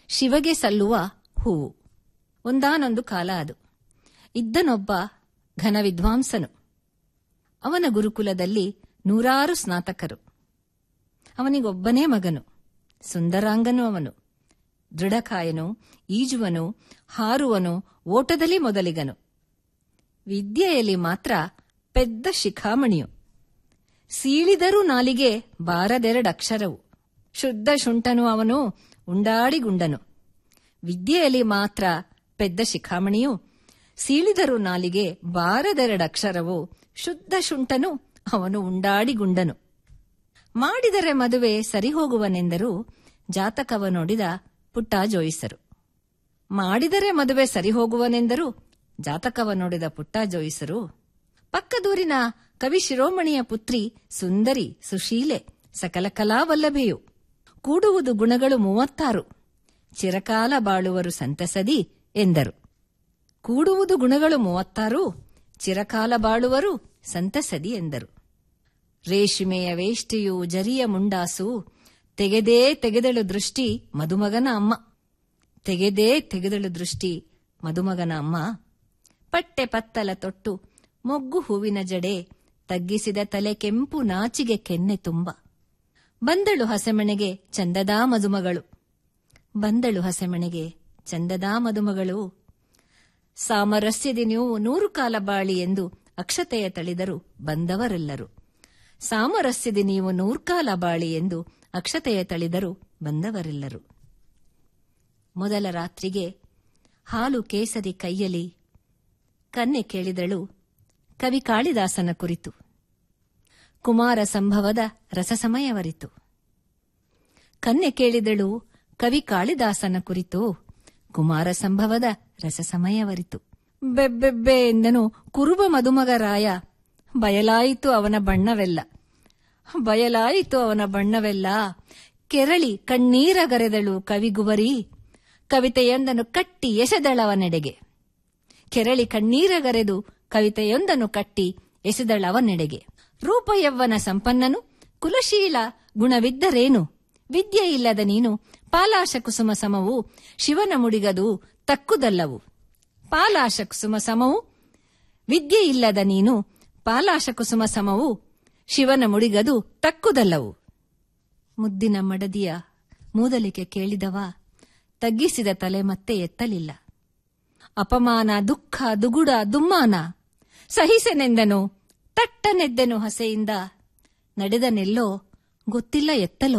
ಶಿವಗೆ ಸಲ್ಲುವ ಹೂವು ಒಂದಾನೊಂದು ಕಾಲ ಅದು ಇದ್ದನೊಬ್ಬ ಘನ ವಿದ್ವಾಂಸನು ಅವನ ಗುರುಕುಲದಲ್ಲಿ ನೂರಾರು ಸ್ನಾತಕರು ಅವನಿಗೊಬ್ಬನೇ ಮಗನು ಸುಂದರಾಂಗನು ಅವನು ದೃಢಕಾಯನು ಈಜುವನು ಹಾರುವನು ಓಟದಲ್ಲಿ ಮೊದಲಿಗನು ವಿದ್ಯೆಯಲ್ಲಿ ಮಾತ್ರ ಪೆದ್ದ ಶಿಖಾಮಣಿಯು ಸೀಳಿದರೂ ನಾಲಿಗೆ ಬಾರದೆರಡಕ್ಷರವು ಶುದ್ಧ ಶುಂಠನು ಅವನು ಉಂಡಾಡಿಗುಂಡನು ವಿದ್ಯೆಯಲ್ಲಿ ಮಾತ್ರ ಪೆದ್ದ ಶಿಖಾಮಣಿಯು ಸೀಳಿದರು ನಾಲಿಗೆ ಬಾರದೆರಡಕ್ಷರವು ಶುದ್ಧ ಶುಂಠನು ಅವನು ಉಂಡಾಡಿಗುಂಡನು ಮಾಡಿದರೆ ಮದುವೆ ಸರಿಹೋಗುವನೆಂದರು ಜಾತಕವ ನೋಡಿದ ಪುಟ್ಟ ಜೋಯಿಸರು ಮಾಡಿದರೆ ಮದುವೆ ಸರಿಹೋಗುವನೆಂದರು ಜಾತಕವ ನೋಡಿದ ಪುಟ್ಟ ಜೋಯಿಸರು ಪಕ್ಕದೂರಿನ ಕವಿ ಶಿರೋಮಣಿಯ ಪುತ್ರಿ ಸುಂದರಿ ಸುಶೀಲೆ ಸಕಲ ಕಲಾವಲ್ಲಭೆಯು ಕೂಡುವುದು ಗುಣಗಳು ಮೂವತ್ತಾರು ಚಿರಕಾಲ ಬಾಳುವರು ಸಂತಸದಿ ಎಂದರು ಕೂಡುವುದು ಗುಣಗಳು ಮೂವತ್ತಾರು ಚಿರಕಾಲ ಬಾಳುವರು ಸಂತಸದಿ ಎಂದರು ರೇಷ್ಮೆಯ ವೇಷ್ಟಿಯು ಜರಿಯ ಮುಂಡಾಸು ತೆಗೆದೇ ತೆಗೆದಳು ದೃಷ್ಟಿ ಮದುಮಗನ ಅಮ್ಮ ತೆಗೆದೇ ತೆಗೆದಳು ದೃಷ್ಟಿ ಮದುಮಗನ ಅಮ್ಮ ಪಟ್ಟೆ ಪತ್ತಲ ತೊಟ್ಟು ಮೊಗ್ಗು ಹೂವಿನ ಜಡೆ ತಗ್ಗಿಸಿದ ತಲೆ ಕೆಂಪು ನಾಚಿಗೆ ಕೆನ್ನೆ ತುಂಬ ಬಂದಳು ಹಸೆಮಣೆಗೆ ಚಂದದ ಮದುಮಗಳು ಬಂದಳು ಹಸೆಮಣೆಗೆ ಚಂದದ ಮದುಮಗಳು ಸಾಮರಸ್ಯದಿ ನೀವು ನೂರು ಕಾಲ ಬಾಳಿ ಎಂದು ಅಕ್ಷತೆಯ ತಳಿದರು ಬಂದವರೆಲ್ಲರು ಸಾಮರಸ್ಯದಿ ನೀವು ನೂರ್ಕಾಲ ಬಾಳಿ ಎಂದು ಅಕ್ಷತೆಯ ತಳಿದರು ಬಂದವರೆಲ್ಲರು ಮೊದಲ ರಾತ್ರಿಗೆ ಹಾಲು ಕೇಸರಿ ಕೈಯಲಿ ಕನ್ನೆ ಕೇಳಿದಳು ಕವಿ ಕಾಳಿದಾಸನ ಕುರಿತು ಕುಮಾರ ಸಂಭವದ ರಸಸಮಯವರಿತು ಕನ್ನೆ ಕೇಳಿದಳು ಕವಿ ಕಾಳಿದಾಸನ ಕುರಿತು ಕುಮಾರ ಸಂಭವದ ರಸಸಮಯವರಿತು ಬೆಬ್ಬೆಬ್ಬೆ ಎಂದನು ಕುರುಬ ಮದುಮಗರಾಯ ಬಯಲಾಯಿತು ಅವನ ಬಣ್ಣವೆಲ್ಲ ಬಯಲಾಯಿತು ಅವನ ಬಣ್ಣವೆಲ್ಲ ಕೆರಳಿ ಕಣ್ಣೀರಗರೆದಳು ಕವಿಗುವರಿ ಕವಿತೆಯೊಂದನ್ನು ಕಟ್ಟಿ ಎಸೆದಳವನೆಡೆಗೆ ಕೆರಳಿ ಕಣ್ಣೀರಗರೆದು ಕವಿತೆಯೊಂದನ್ನು ಕಟ್ಟಿ ಎಸೆದಳವನೆಡೆಗೆ ರೂಪಯವ್ವನ ಸಂಪನ್ನನು ಕುಲಶೀಲ ಗುಣವಿದ್ದರೇನು ವಿದ್ಯೆ ಇಲ್ಲದ ನೀನು ಪಾಲಾಶ ಕುಸುಮ ಸಮವು ಶಿವನ ಮುಡಿಗದು ತಕ್ಕುದಲ್ಲವು ಪಾಲಾಶ ಕುಸುಮ ಸಮವು ವಿದ್ಯೆ ಇಲ್ಲದ ನೀನು ಪಾಲಾಶ ಕುಸುಮ ಸಮವು ಶಿವನ ಮುಡಿಗದು ತಕ್ಕುದಲ್ಲವು ಮುದ್ದಿನ ಮಡದಿಯ ಮೂದಲಿಕೆ ಕೇಳಿದವ ತಗ್ಗಿಸಿದ ತಲೆ ಮತ್ತೆ ಎತ್ತಲಿಲ್ಲ ಅಪಮಾನ ದುಃಖ ದುಗುಡ ದುಮ್ಮಾನ ಸಹಿಸೆನೆಂದನು ತಟ್ಟನೆದ್ದೆನು ಹಸೆಯಿಂದ ನಡೆದನೆಲ್ಲೋ ಗೊತ್ತಿಲ್ಲ ಎತ್ತಲೋ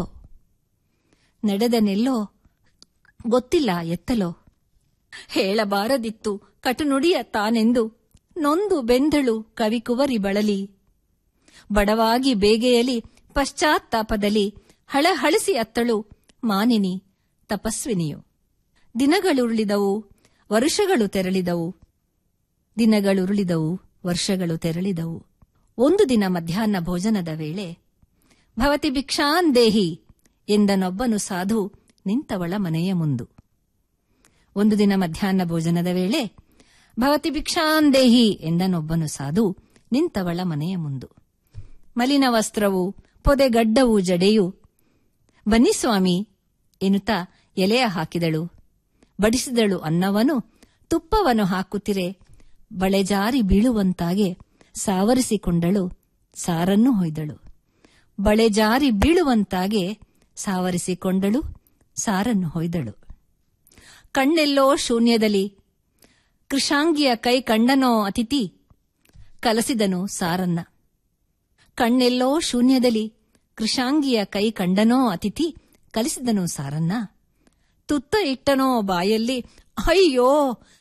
ನಡೆದನೆಲ್ಲೋ ಗೊತ್ತಿಲ್ಲ ಎತ್ತಲೋ ಹೇಳಬಾರದಿತ್ತು ಕಟುನುಡಿಯ ತಾನೆಂದು ನೊಂದು ಬೆಂದಳು ಕವಿಕುವರಿ ಬಳಲಿ ಬಡವಾಗಿ ಬೇಗೆಯಲಿ ಪಶ್ಚಾತ್ತಾಪದಲ್ಲಿ ಹಳಹಳಿಸಿ ಅತ್ತಳು ಮಾನಿನಿ ತಪಸ್ವಿನಿಯು ದಿನಗಳುರುಳಿದವು ವರುಷಗಳು ತೆರಳಿದವು ದಿನಗಳುರುಳಿದವು ವರ್ಷಗಳು ತೆರಳಿದವು ಒಂದು ದಿನ ಮಧ್ಯಾಹ್ನ ಭೋಜನದ ವೇಳೆ ಭವತಿ ಭಿಕ್ಷಾನ್ ದೇಹಿ ಎಂದನೊಬ್ಬನು ಸಾಧು ನಿಂತವಳ ಮನೆಯ ಮುಂದು ಒಂದು ದಿನ ಮಧ್ಯಾಹ್ನ ಭೋಜನದ ವೇಳೆ ಭವತಿ ಭಿಕ್ಷಾನ್ ದೇಹಿ ಎಂದನೊಬ್ಬನು ಸಾಧು ನಿಂತವಳ ಮನೆಯ ಮುಂದು ಮಲಿನ ವಸ್ತ್ರವು ಪೊದೆಗಡ್ಡವು ಜಡೆಯು ಬನ್ನಿ ಸ್ವಾಮಿ ಎನ್ನುತ್ತಾ ಎಲೆಯ ಹಾಕಿದಳು ಬಡಿಸಿದಳು ಅನ್ನವನು ತುಪ್ಪವನ್ನು ಹಾಕುತ್ತಿರೆ ಬಳೆಜಾರಿ ಬೀಳುವಂತಾಗೆ ಸಾವರಿಸಿಕೊಂಡಳು ಸಾರನ್ನು ಹೊಯ್ದಳು ಬಳೆಜಾರಿ ಬೀಳುವಂತಾಗೆ ಸಾವರಿಸಿಕೊಂಡಳು ಸಾರನ್ನು ಹೊಯ್ದಳು ಕಣ್ಣೆಲ್ಲೋ ಶೂನ್ಯದಲ್ಲಿ ಕೃಷಾಂಗಿಯ ಕೈ ಕಂಡನೋ ಅತಿಥಿ ಕಲಸಿದನು ಸಾರನ್ನ ಕಣ್ಣೆಲ್ಲೋ ಶೂನ್ಯದಲ್ಲಿ ಕೃಷಾಂಗಿಯ ಕೈ ಕಂಡನೋ ಅತಿಥಿ ಕಲಿಸಿದನು ಸಾರನ್ನ ತುತ್ತ ಇಟ್ಟನೋ ಬಾಯಲ್ಲಿ ಅಯ್ಯೋ